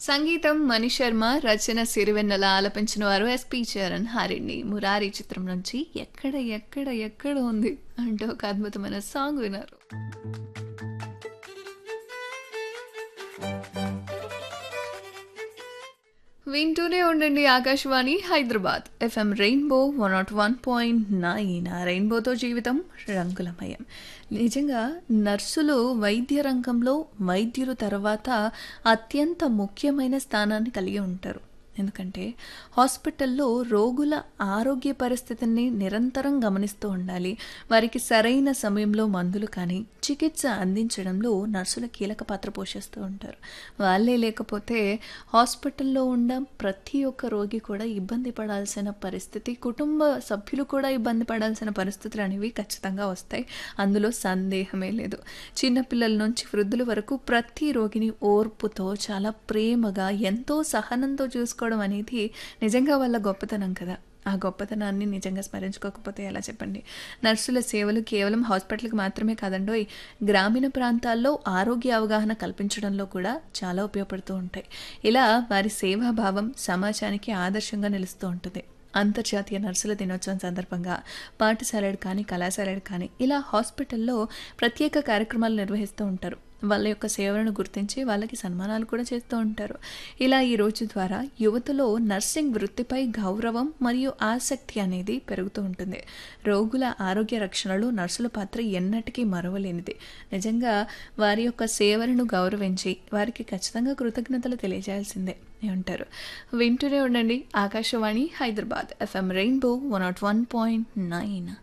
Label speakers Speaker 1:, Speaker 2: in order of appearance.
Speaker 1: సంగీతం మణి శర్మ రచన సిరివెన్నెల ఆలపించిన వారు ఎస్పి చరణ్ హరిణి మురారి చిత్రం నుంచి ఎక్కడ ఎక్కడ ఎక్కడ ఉంది అంటూ ఒక అద్భుతమైన సాంగ్ విన్నారు వింటూనే ఉండండి Akashvani Hyderabad FM rainbow one nought one point nine ఆ రెయిన్బోతో జీవితం రంగులమయం నిజంగా నర్సులు వైద్య రంగంలో వైద్యులు తర్వాత అత్యంత ముఖ్యమైన స్థానాన్ని కలిగి ఉంటారు ఎందుకంటే హాస్పిటల్లో రోగుల ఆరోగ్య పరిస్థితిని నిరంతరం గమనిస్తూ ఉండాలి వారికి సరైన సమయంలో మందులు కానీ చికిత్స అందించడంలో నర్సుల కీలక పాత్ర పోషిస్తూ ఉంటారు వాళ్ళే లేకపోతే హాస్పిటల్లో ఉన్న ప్రతి ఒక్క రోగి కూడా ఇబ్బంది పడాల్సిన పరిస్థితి కుటుంబ సభ్యులు కూడా ఇబ్బంది పడాల్సిన పరిస్థితులు అనేవి ఖచ్చితంగా వస్తాయి అందులో సందేహమే లేదు చిన్నపిల్లల నుంచి వృద్ధుల వరకు ప్రతి రోగిని ఓర్పుతో చాలా ప్రేమగా ఎంతో సహనంతో చూసుకోవడం అనేది నిజంగా వాళ్ళ గొప్పతనం కదా ఆ గొప్పతనాన్ని నిజంగా స్మరించుకోకపోతే ఎలా చెప్పండి నర్సుల సేవలు కేవలం హాస్పిటల్కి మాత్రమే కాదండోయ్ గ్రామీణ ప్రాంతాల్లో ఆరోగ్య అవగాహన కల్పించడంలో కూడా చాలా ఉపయోగపడుతూ ఉంటాయి ఇలా వారి సేవాభావం సమాజానికి ఆదర్శంగా నిలుస్తూ ఉంటుంది అంతర్జాతీయ నర్సుల దినోత్సవం సందర్భంగా పాఠశాలలు కానీ కళాశాలలు కానీ ఇలా హాస్పిటల్లో ప్రత్యేక కార్యక్రమాలు నిర్వహిస్తూ ఉంటారు వాళ్ళ యొక్క సేవలను గుర్తించి వాళ్ళకి సన్మానాలు కూడా చేస్తూ ఉంటారు ఇలా ఈ రోజు ద్వారా యువతలో నర్సింగ్ వృత్తిపై గౌరవం మరియు ఆసక్తి అనేది పెరుగుతూ ఉంటుంది రోగుల ఆరోగ్య రక్షణలో నర్సుల పాత్ర ఎన్నటికీ మరవలేనిది నిజంగా వారి యొక్క సేవలను గౌరవించి వారికి ఖచ్చితంగా కృతజ్ఞతలు తెలియజేయాల్సిందే ఉంటారు వింటూనే ఉండండి Akashvani Hyderabad FM rainbow one nought one point nine